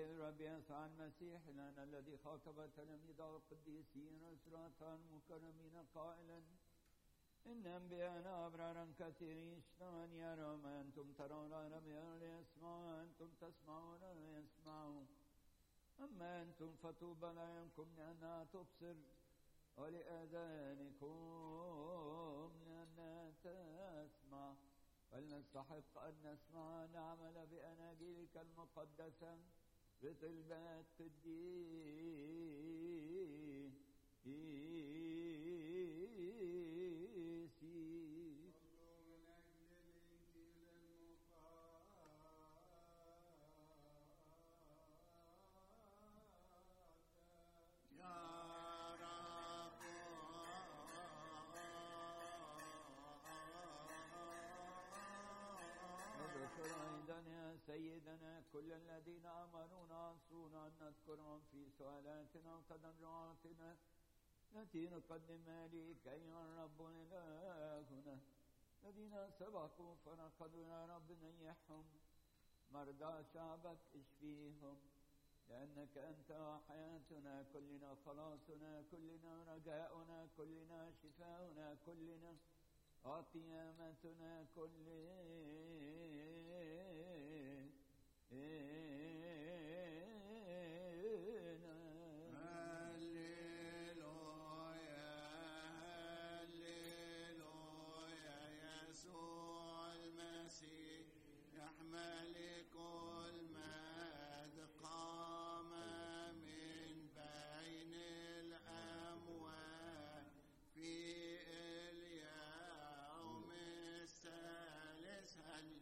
الرب يسوع المسيح لنا الذي خاطب تلاميذه القديسين أسرة مكرمين قائلا إن أنبياءنا أبرارا كثيرين اشتهى أن يروا ما أنتم ترون لم يروا يسمعوا أنتم تسمعون لا يسمعوا أما أنتم فطوبى لعينكم لأنها تبصر ولآذانكم لأنها تسمع فلنستحق أن نسمع نعمل بأناجيلك المقدسة بطلبات قديسي صلوا من أجل الإنجيل المقدس يا رب اذكر أيضا يا سيدنا كل الذين أمرونا أنصونا أن نذكرهم في سؤالاتنا وتضرعاتنا التي نقدمها لك أيها الرب إلهنا الذين سبقوا فرقدوا يا رب نيحهم مرضى شعبك اشفيهم لأنك أنت حياتنا كلنا خلاصنا كلنا رجاؤنا كلنا شفاؤنا كلنا وقيامتنا كلنا هللويا هللويا يسوع المسيح يحمل كل مجد قام من بين الأموات في اليوم الثالث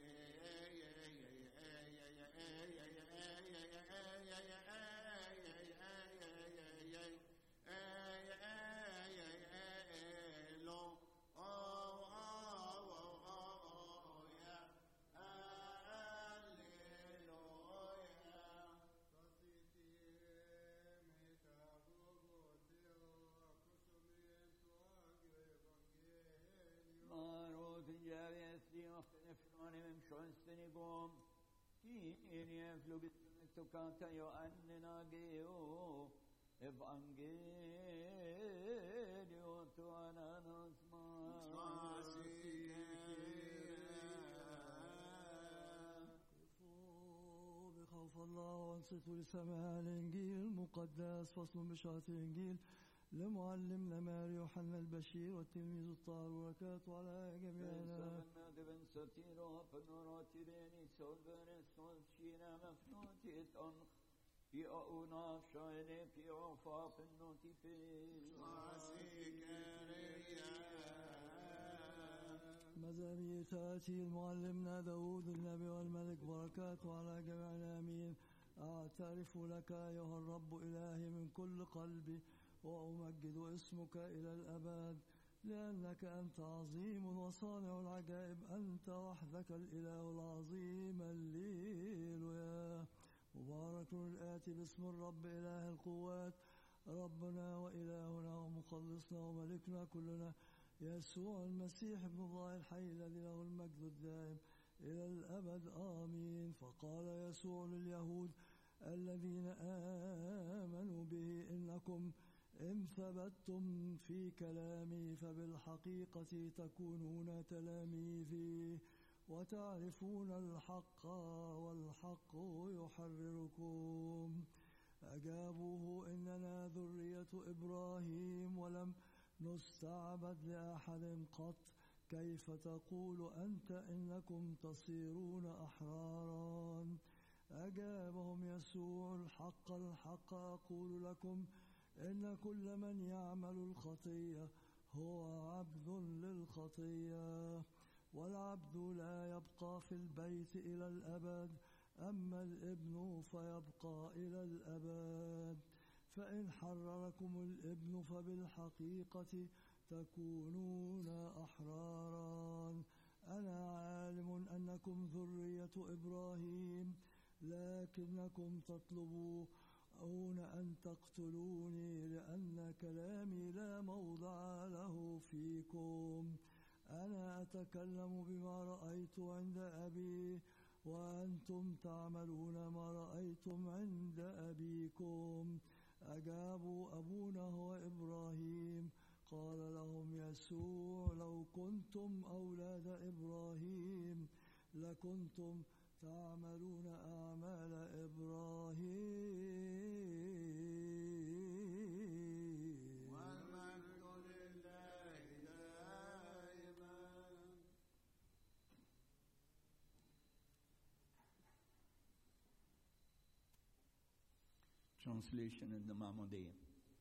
Marot javesti och från sjönsten Ti är flugit tokata jo annena geo evangelio tu ananos قفوا بخوف الله وانصتوا لسماع الإنجيل المقدس فصل بشارة الإنجيل لمعلمنا ماري يوحنا البشير والتلميذ الطاهر وبركاته على جميعنا Deben sortiro på några tireni solvere solskina mafnotit on Pi una shayne pi ofa pennoti pe مزامير تأتي المعلمنا داود النبي والملك بركاته على جميعنا آمين أعترف لك أيها الرب إلهي من كل قلبي وأمجد اسمك إلى الأبد لأنك أنت عظيم وصانع العجائب أنت وحدك الإله العظيم الليلويا مبارك الآتي باسم الرب إله القوات ربنا وإلهنا ومخلصنا وملكنا كلنا يسوع المسيح ابن الله الحي الذي له المجد الدائم إلى الأبد آمين فقال يسوع لليهود الذين آمنوا به إنكم إن ثبتتم في كلامي فبالحقيقة تكونون تلاميذي وتعرفون الحق والحق يحرركم أجابوه إننا ذرية إبراهيم ولم نستعبد لأحد قط كيف تقول أنت إنكم تصيرون أحرارا أجابهم يسوع الحق الحق أقول لكم إن كل من يعمل الخطية هو عبد للخطية والعبد لا يبقى في البيت إلى الأبد أما الابن فيبقى إلى الأبد فإن حرركم الابن فبالحقيقة تكونون أحرارا أنا عالم أنكم ذرية إبراهيم لكنكم تطلبون أن تقتلوني لأن كلامي لا موضع له فيكم أنا أتكلم بما رأيت عند أبي وأنتم تعملون ما رأيتم عند أبيكم أجابوا أبونا هو إبراهيم قال لهم يسوع لو كنتم أولاد إبراهيم لكنتم تعملون أعمال إبراهيم والمجد لله دائما Translation in the معمودية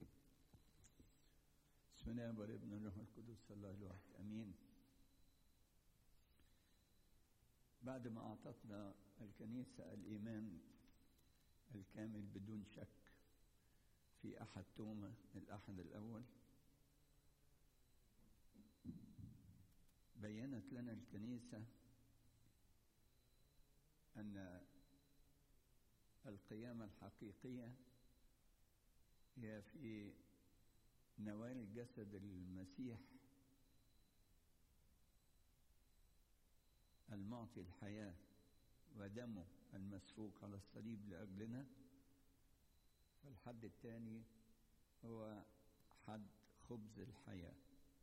بسم الله والابن الروح القدس الله الواحد امين بعد ما اعطتنا الكنيسه الايمان الكامل بدون شك في احد توما الاحد الاول بينت لنا الكنيسه ان القيامه الحقيقيه هي في نوال جسد المسيح المعطي الحياة ودمه المسفوك على الصليب لأجلنا والحد الثاني هو حد خبز الحياة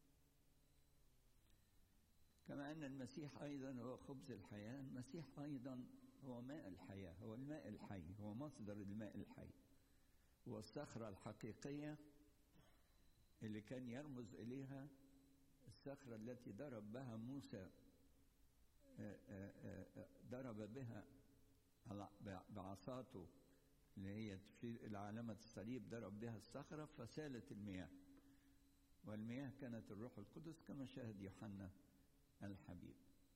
كما أن المسيح أيضا هو خبز الحياة المسيح أيضا هو ماء الحياة هو الماء الحي هو مصدر الماء الحي هو الصخرة الحقيقية اللي كان يرمز إليها الصخرة التي ضرب بها موسى آه، آه، آه، ضرب بها على- بعصاته اللي هي تشير إلى علامة الصليب ضرب بها الصخرة فسالت المياه والمياه كانت الروح القدس كما شاهد يوحنا الحبيب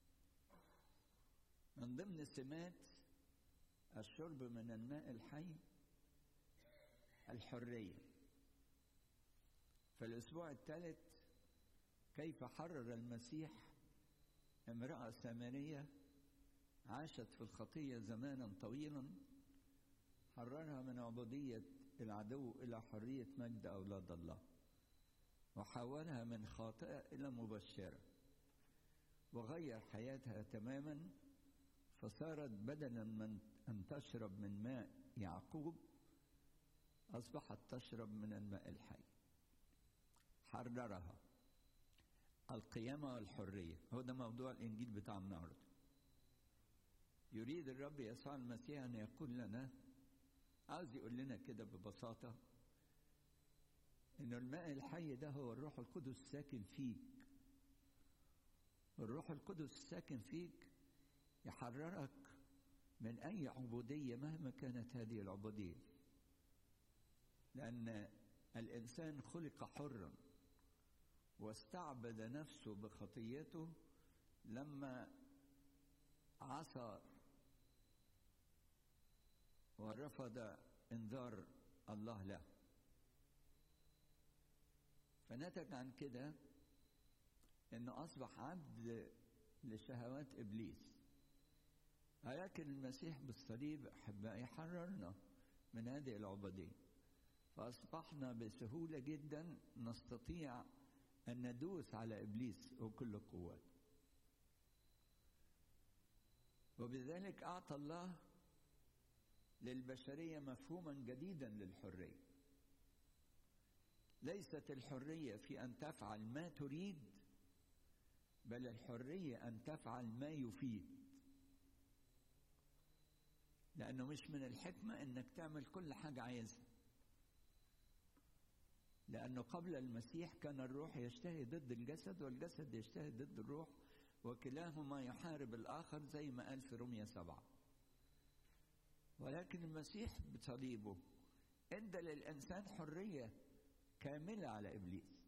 من ضمن سمات الشرب من الماء الحي الحريه في الأسبوع الثالث كيف حرر المسيح امرأة سامرية عاشت في الخطية زمانا طويلا حررها من عبودية العدو إلى حرية مجد أولاد الله وحولها من خاطئة إلى مبشرة وغير حياتها تماما فصارت بدلا من أن تشرب من ماء يعقوب أصبحت تشرب من الماء الحي حررها القيامة والحرية هو ده موضوع الإنجيل بتاع النهاردة يريد الرب يسوع المسيح أن يقول لنا عاوز يقول لنا كده ببساطة إنه الماء الحي ده هو الروح القدس ساكن فيك الروح القدس ساكن فيك يحررك من أي عبودية مهما كانت هذه العبودية لأن الإنسان خلق حرا واستعبد نفسه بخطيته لما عصى ورفض انذار الله له فنتج عن كده انه اصبح عبد لشهوات ابليس ولكن المسيح بالصليب احبائي حررنا من هذه العبوديه فاصبحنا بسهوله جدا نستطيع ان ندوس على ابليس وكل قواته وبذلك اعطى الله للبشريه مفهوما جديدا للحريه ليست الحريه في ان تفعل ما تريد بل الحريه ان تفعل ما يفيد لانه مش من الحكمه انك تعمل كل حاجه عايزها لأنه قبل المسيح كان الروح يجتهي ضد الجسد والجسد يجتهي ضد الروح وكلاهما يحارب الآخر زي ما قال في رومية سبعة ولكن المسيح بصليبه ادى للإنسان حرية كاملة على إبليس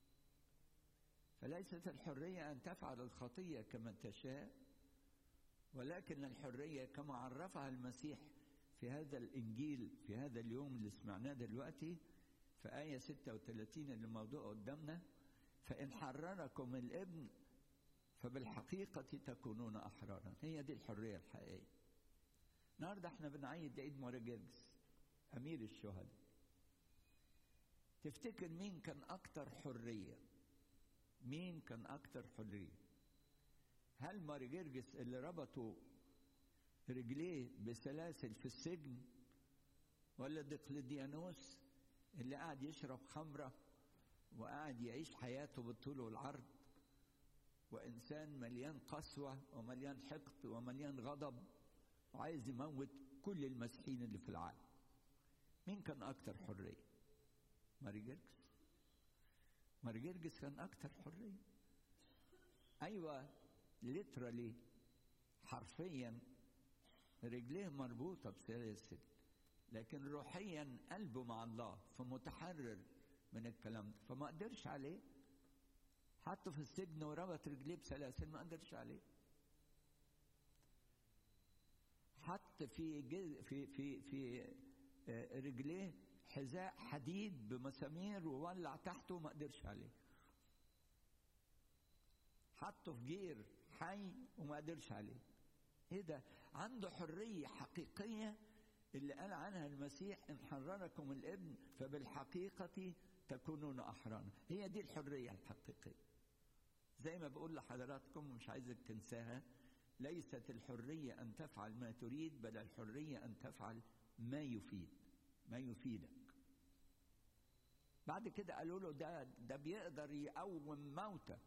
فليست الحرية أن تفعل الخطية كما تشاء ولكن الحرية كما عرفها المسيح في هذا الإنجيل في هذا اليوم اللي سمعناه دلوقتي في آية 36 اللي موضوع قدامنا فإن حرركم الابن فبالحقيقة تكونون أحرارا هي دي الحرية الحقيقية النهاردة احنا بنعيد عيد مارجرجس أمير الشهداء تفتكر مين كان أكتر حرية مين كان أكتر حرية هل مارجرجس اللي ربطوا رجليه بسلاسل في السجن ولا دقلديانوس اللي قاعد يشرب خمرة وقاعد يعيش حياته بالطول والعرض وإنسان مليان قسوة ومليان حقد ومليان غضب وعايز يموت كل المسيحيين اللي في العالم مين كان أكتر حرية؟ ماري جرجس ماري جرجس كان أكتر حرية أيوة ليترالي حرفيا رجليه مربوطة بسلاسل لكن روحيا قلبه مع الله فمتحرر من الكلام ده فما قدرش عليه حطه في السجن وربط رجليه بسلاسل ما قدرش عليه حط في جز في في في آه، رجليه حذاء حديد بمسامير وولع تحته وما قدرش عليه حطه في جير حي وما قدرش عليه ايه ده عنده حريه حقيقيه اللي قال عنها المسيح ان حرركم الابن فبالحقيقه تكونون احرارا هي دي الحريه الحقيقيه زي ما بقول لحضراتكم مش عايزك تنساها ليست الحريه ان تفعل ما تريد بل الحريه ان تفعل ما يفيد ما يفيدك بعد كده قالوا له ده ده بيقدر يقوم موتى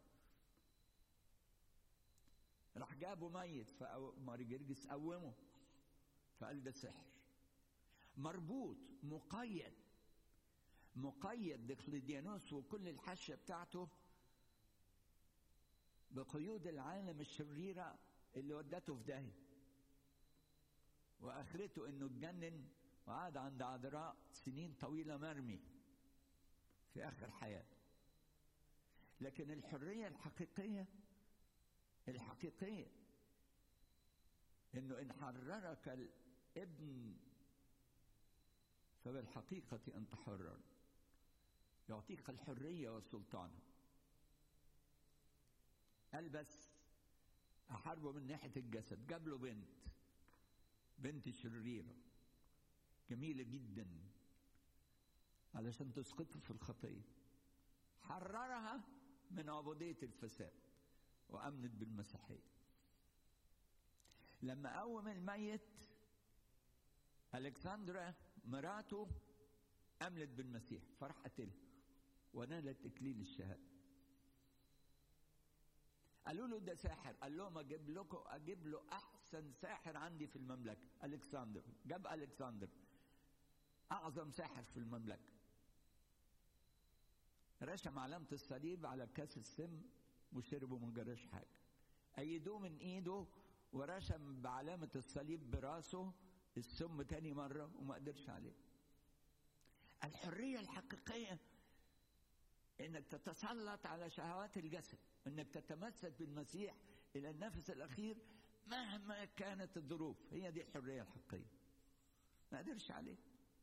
راح جابوا ميت فماري جرجس قومه فقال ده سحر مربوط مقيد مقيد دقلديانوس وكل الحاشيه بتاعته بقيود العالم الشريره اللي ودته في داهيه واخرته انه اتجنن وقعد عند عذراء سنين طويله مرمي في اخر حياته لكن الحريه الحقيقيه الحقيقيه انه ان حررك الابن فبالحقيقه انت حر يعطيك الحريه والسلطان قال بس احاربه من ناحيه الجسد جاب له بنت بنت شريره جميله جدا علشان تسقطه في الخطيه حررها من عبوديه الفساد وامنت بالمسيحيه لما قوم الميت الكسندرا مراته امنت بالمسيح فراح قتلها ونالت اكليل الشهاده قالوا له ده ساحر قال لهم اجيب لكم اجيب له احسن ساحر عندي في المملكه الكسندر جاب الكسندر اعظم ساحر في المملكه رسم علامه الصليب على كاس السم وشربوا ما جراش حاجه ايدوه من ايده ورسم بعلامه الصليب براسه السم تاني مره وما قدرش عليه الحريه الحقيقيه انك تتسلط على شهوات الجسد انك تتمسك بالمسيح الى النفس الاخير مهما كانت الظروف هي دي الحريه الحقيقيه ما قدرش عليه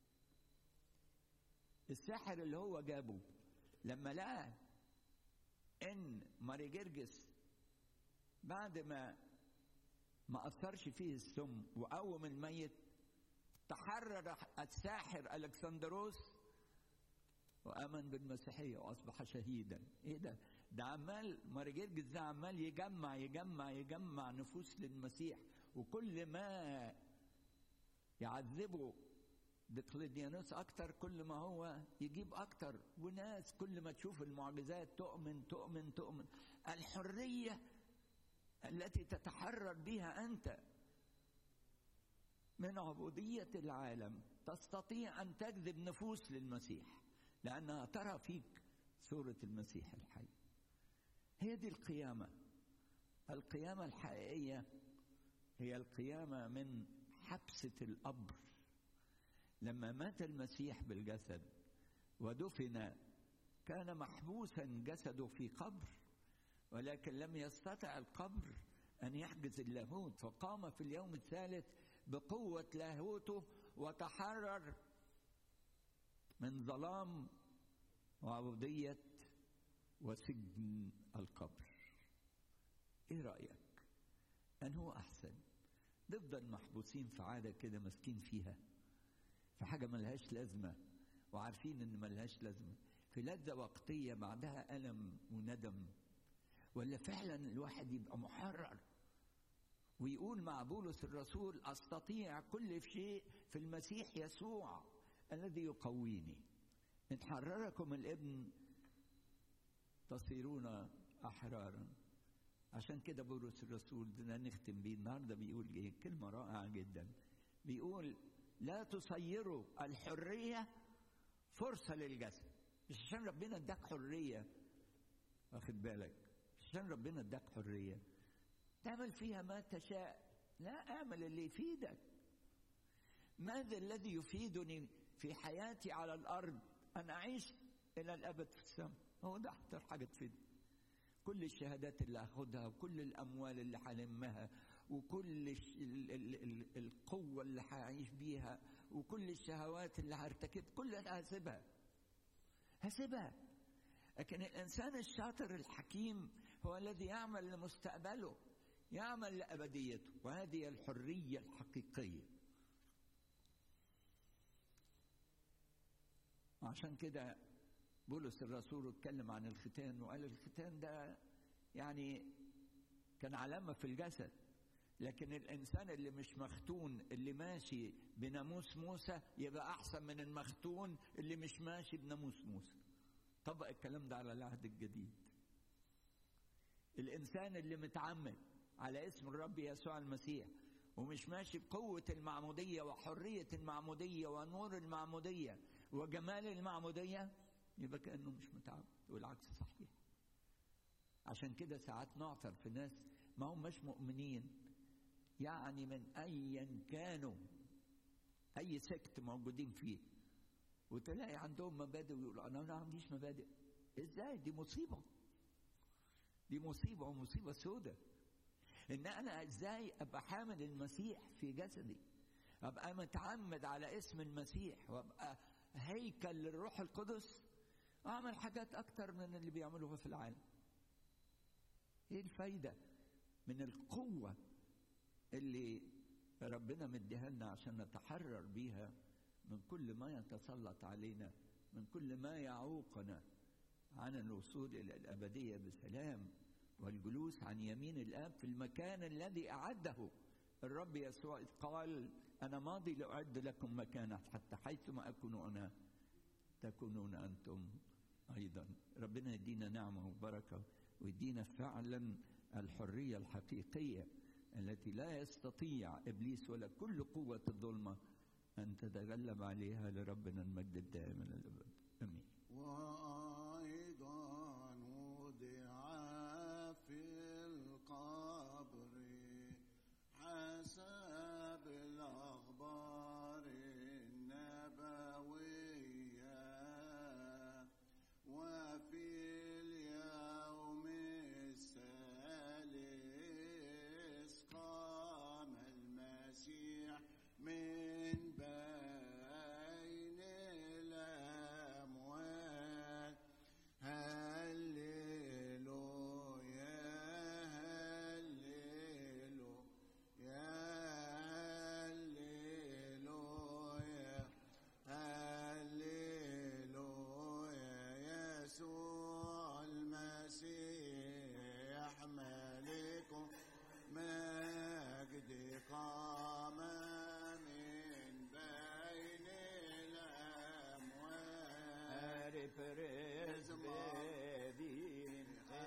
الساحر اللي هو جابه لما لقى ان ماري جرجس بعد ما ما اثرش فيه السم وقوم الميت تحرر الساحر الكسندروس وامن بالمسيحيه واصبح شهيدا ايه ده ده عمال ماري جرجس ده عمال يجمع يجمع يجمع نفوس للمسيح وكل ما يعذبه دقلديانوس اكتر كل ما هو يجيب اكتر وناس كل ما تشوف المعجزات تؤمن تؤمن تؤمن الحريه التي تتحرر بها انت من عبوديه العالم تستطيع ان تجذب نفوس للمسيح لانها ترى فيك صوره المسيح الحي هي دي القيامه القيامه الحقيقيه هي القيامه من حبسه القبر لما مات المسيح بالجسد ودفن كان محبوسا جسده في قبر ولكن لم يستطع القبر ان يحجز اللاهوت فقام في اليوم الثالث بقوه لاهوته وتحرر من ظلام وعبوديه وسجن القبر ايه رايك ان هو احسن نفضل محبوسين في عاده كده ماسكين فيها في حاجة ملهاش لازمة وعارفين إن ملهاش لازمة في لذة وقتية بعدها ألم وندم ولا فعلا الواحد يبقى محرر ويقول مع بولس الرسول استطيع كل شيء في المسيح يسوع الذي يقويني ان حرركم الابن تصيرون احرارا عشان كده بولس الرسول ده نختم بيه النهارده بيقول ايه كلمه رائعه جدا بيقول لا تصيروا الحريه فرصه للجسد مش عشان ربنا اداك حريه واخد بالك مش عشان ربنا اداك حريه تعمل فيها ما تشاء لا اعمل اللي يفيدك ماذا الذي يفيدني في حياتي على الارض ان اعيش الى الابد في السماء هو ده اكتر حاجه تفيدني كل الشهادات اللي هاخدها وكل الاموال اللي هلمها وكل الش- ال- ال- ال- القوه اللي هعيش بيها وكل الشهوات اللي هرتكب كلها هسيبها هسيبها لكن الانسان الشاطر الحكيم هو الذي يعمل لمستقبله يعمل لابديته وهذه الحريه الحقيقيه وعشان كده بولس الرسول اتكلم عن الختان وقال الختان ده يعني كان علامة في الجسد لكن الإنسان اللي مش مختون اللي ماشي بناموس موسى يبقى أحسن من المختون اللي مش ماشي بناموس موسى طبق الكلام ده على العهد الجديد الإنسان اللي متعمد على اسم الرب يسوع المسيح ومش ماشي بقوة المعمودية وحرية المعمودية ونور المعمودية وجمال المعمودية يبقى كأنه مش متعود والعكس صحيح عشان كده ساعات نعثر في ناس ما هم مش مؤمنين يعني من أيا كانوا أي سكت موجودين فيه وتلاقي عندهم مبادئ ويقولوا أنا ما عنديش مبادئ إزاي دي مصيبة دي مصيبة ومصيبة سودة إن أنا إزاي أبقى حامل المسيح في جسدي أبقى متعمد على اسم المسيح وأبقى هيكل للروح القدس أعمل حاجات أكتر من اللي بيعملوها في العالم إيه الفايدة من القوة اللي ربنا مديها لنا عشان نتحرر بيها من كل ما يتسلط علينا من كل ما يعوقنا عن الوصول إلى الأبدية بسلام والجلوس عن يمين الآب في المكان الذي أعده الرب يسوع إذ قال أنا ماضي لأعد لكم مكانا حتى حيثما أكون أنا تكونون أنتم أيضا ربنا يدينا نعمة وبركة ويدينا فعلا الحرية الحقيقية التي لا يستطيع إبليس ولا كل قوة الظلمة أن تتغلب عليها لربنا المجد الدائم إلى الأبد آمين وأيضا وضع في القبر حسب الأخبار النبوية وفي اليوم الثالث قام المسيح من بين الأموات هللويا هللويا هللويا هللويا يسوع المسيح ملك مجد قام من بين الأموات Herifres bedin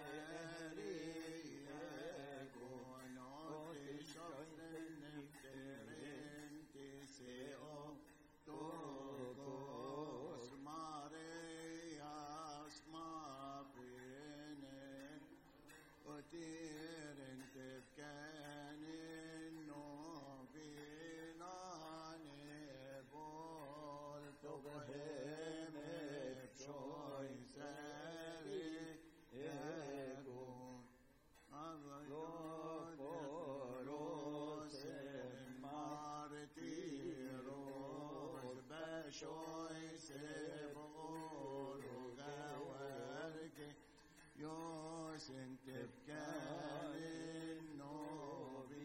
Shoy se bolu gawarke Yosin tepkanin nobi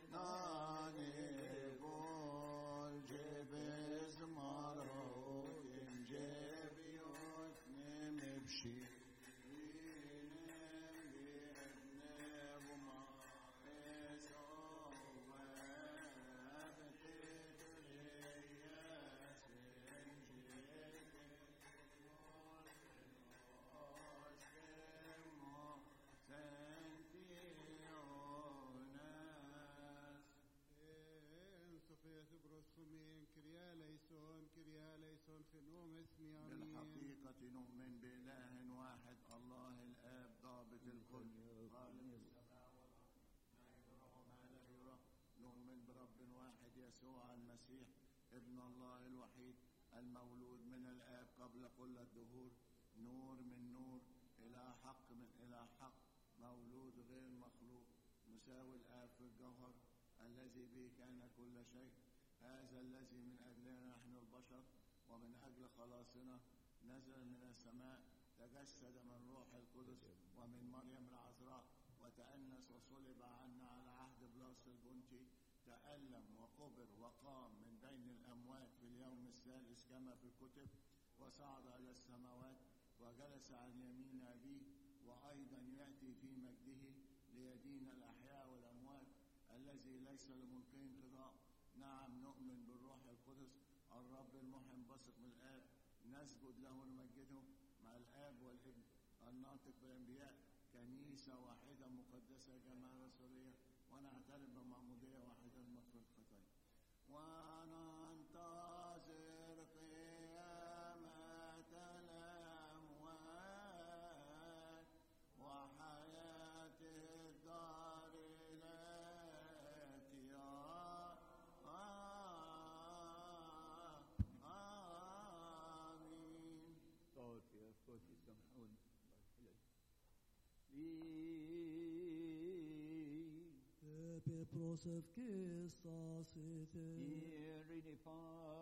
Nane bol cebez maroke نوم اسمي امين بالحقيقة نؤمن بإله واحد الله الآب ضابط الكل خالق السماء والأرض لا يرى وما لا يرى نؤمن برب واحد يسوع المسيح ابن الله الوحيد المولود من الآب قبل كل الدهور نور من نور إلى حق من إلى حق مولود غير مخلوق مساوي الآب في الجوهر الذي به كان كل شيء هذا الذي من أجلنا نحن البشر ومن أجل خلاصنا نزل من السماء تجسد من روح القدس ومن مريم العذراء وتأنس وصلب عنا على عهد بلاس البنطي تألم وقبر وقام من بين الأموات في اليوم الثالث كما في الكتب وصعد إلى السماوات وجلس عن يمين أبيه وأيضا يأتي في مجده ليدين الأحياء والأموات الذي ليس لملكه انقضاء نعم نؤمن بالروح القدس الرب المحن بثق من الآب نسجد له ونمجده مع الآب والابن الناطق بالأنبياء كنيسة واحدة مقدسة جماعة رسولية ونعترف بمعمودية واحدة لمغفرة الخطايا وننتظر قيامة الأموات وحياة الدار التي آمين صوت يا اخوتي سامحوني Pepe prosef que stasites. Irini